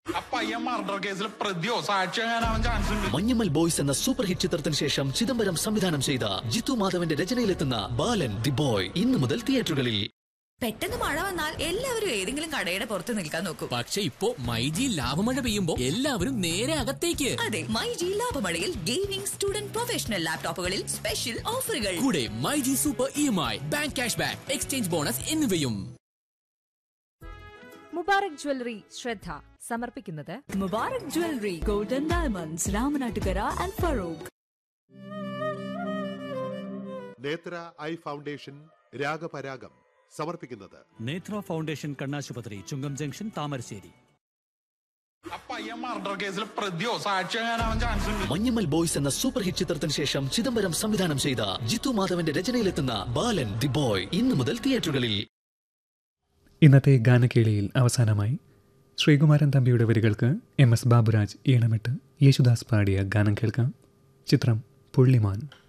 ആ പയ്യൻ മർഡർ കേസിൽ പ്രതിയോ സാക്ഷിയാകാനാവാൻ ചാൻസ് ഉണ്ട് മഞ്ഞമ്മൽ ബോയ്സ് എന്ന സൂപ്പർ ഹിറ്റ് ചിത്രത്തിന് ശേഷം ചിദംബരം സംവിധാനം ചെയ്ത ജിത്തു മാധവന്റെ രചനയിലെത്തുന്ന ബാലൻ ദി ബോയ് ഇന്നു മുതൽ തിയേറ്ററുകളിൽ പെട്ടെന്ന് മഴ വന്നാൽ എല്ലാവരും ഏതെങ്കിലും കടയുടെ പുറത്ത് നിൽക്കാൻ നോക്കും പക്ഷെ ഇപ്പോ മൈജി ലാഭമഴ പെയ്യുമ്പോ എല്ലാവരും നേരെ അകത്തേക്ക് അതെ മൈ ജി ലാഭമഴയിൽ ഗെയിമിംഗ് സ്റ്റുഡന്റ് പ്രൊഫഷണൽ ലാപ്ടോപ്പുകളിൽ സ്പെഷ്യൽ ഓഫറുകൾ കൂടെ myG super E M I bank cash back exchange bonus എന്നിവയും മുബാറക് ജ്വല്ലറി ശ്രദ്ധ സമർപ്പിക്കുന്നത് Mubarak jewellery golden diamonds Ramanattukara and Farook Nethra eye foundation രാഗപരാഗം സമർപ്പിക്കുന്നത് നേത്ര ഫൗണ്ടേഷൻ കണ്ണാശുപത്രി ചുങ്കം ജംഗ്ഷൻ താമരശ്ശേരി ആ പയ്യൻ മർഡർ കേസിൽ പ്രതിയോ സാക്ഷിയാകാനാവാൻ ചാൻസ് ഉണ്ട് മഞ്ഞമ്മൽ ബോയ്സ് എന്ന സൂപ്പർ ഹിറ്റ് ചിത്രത്തിന് ശേഷം ചിദംബരം സംവിധാനം ചെയ്ത ജിത്തു മാധവന്റെ രചനയിലെത്തുന്ന ബാലൻ ദി ബോയ് ഇന്നു മുതൽ തിയേറ്ററുകളിൽ ഇന്നത്തെ ഗാനക്കേളിയിൽ അവസാനമായി ശ്രീകുമാരൻ തമ്പിയുടെ വരികൾക്ക് എം എസ് ബാബുരാജ് ഈണമിട്ട് യേശുദാസ് പാടിയ ഗാനം കേൾക്കാം ചിത്രം പുള്ളിമാൻ